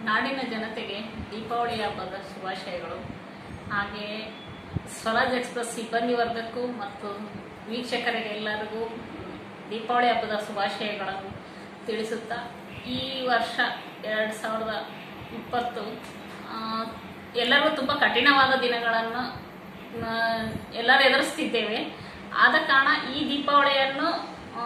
ನಾಡಿನ ಜನತೆಗೆ ದೀಪಾವಳಿ ಹಬ್ಬದ ಶುಭಾಶಯಗಳು ಹಾಗೆ ಸ್ವರಾಜ್ ಎಕ್ಸ್ಪ್ರೆಸ್ ಸಿಬ್ಬಂದಿ ವರ್ಗಕ್ಕೂ ಮತ್ತು ವೀಕ್ಷಕರಿಗೆ ಎಲ್ಲರಿಗೂ ದೀಪಾವಳಿ ಹಬ್ಬದ ಶುಭಾಶಯಗಳನ್ನು ತಿಳಿಸುತ್ತಾ ಈ ವರ್ಷ ಎರಡು ಸಾವಿರದ ಇಪ್ಪತ್ತು ಆ, ಎಲ್ಲರಿಗೂ ತುಂಬ ಕಠಿಣವಾದ ದಿನಗಳನ್ನು ಆ, ಎಲ್ಲರೂ ಎದುರಿಸ್ತಿದ್ದೇವೆ ಆದ ಕಾರಣ ಈ ದೀಪಾವಳಿಯನ್ನು ಆ,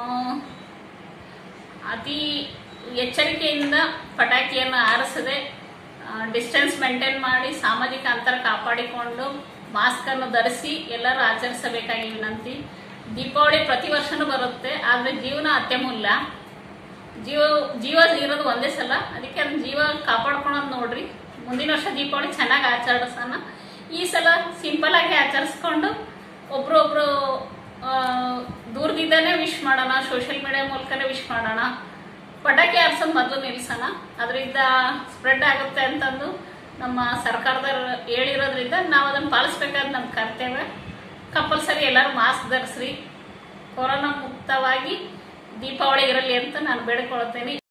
ಅತಿ ಎಚ್ಚರಿಕೆಯಿಂದ ಪಟಾಕಿಯನ್ನು ಆರಿಸದೆ ಡಿಸ್ಟೆನ್ಸ್ ಮೇಂಟೈನ್ ಮಾಡಿ ಸಾಮಾಜಿಕ ಅಂತರ ಕಾಪಾಡಿಕೊಂಡು ಮಾಸ್ಕನ್ನು ಧರಿಸಿ ಎಲ್ಲರೂ ಆಚರಿಸಬೇಕಾಗಿ ವಿನಂತಿ ದೀಪಾವಳಿ ಪ್ರತಿ ವರ್ಷನೂ ಬರುತ್ತೆ ಆದರೆ ಜೀವನ ಅತ್ಯಮೂಲ್ಯ ಜೀವ ಜೀವ ಇರೋದು ಒಂದೇ ಸಲ ಅದಕ್ಕೆ ಅದನ್ನ ಜೀವ ಕಾಪಾಡ್ಕೊಳೋದು ನೋಡ್ರಿ ಮುಂದಿನ ವರ್ಷ ದೀಪಾವಳಿ ಚೆನ್ನಾಗಿ ಆಚರಿಸೋಣ ಈ ಸಲ ಸಿಂಪಲ್ ಆಗಿ ಆಚರಿಸ್ಕೊಂಡು ಒಬ್ರೊಬ್ರು ಆ, ದೂರದಿಂದನೇ ವಿಶ್ ಮಾಡೋಣ ಸೋಷಿಯಲ್ ಮೀಡಿಯಾ ಮೂಲಕನೇ ವಿಶ್ ಮಾಡೋಣ ಪಟಾಕಿ ಹಾರ್ಸೋದು ಮೊದಲು ನಿಲ್ಸೋಣ ಅದರಿಂದ ಸ್ಪ್ರೆಡ್ ಆಗುತ್ತೆ ಅಂತಂದು ನಮ್ಮ ಸರ್ಕಾರದವ್ರು ಹೇಳಿರೋದ್ರಿಂದ ನಾವು ಅದನ್ನು ಪಾಲಿಸ್ಬೇಕಾದ ನಮ್ಮ ಕರ್ತವ್ಯ ಕಂಪಲ್ಸರಿ ಎಲ್ಲರೂ ಮಾಸ್ಕ್ ಧರಿಸ್ರಿ ಕೊರೋನಾ ಮುಕ್ತವಾಗಿ ದೀಪಾವಳಿ ಇರಲಿ ಅಂತ ನಾನು ಬೇಡಿಕೊಳ್ಳುತ್ತೇನೆ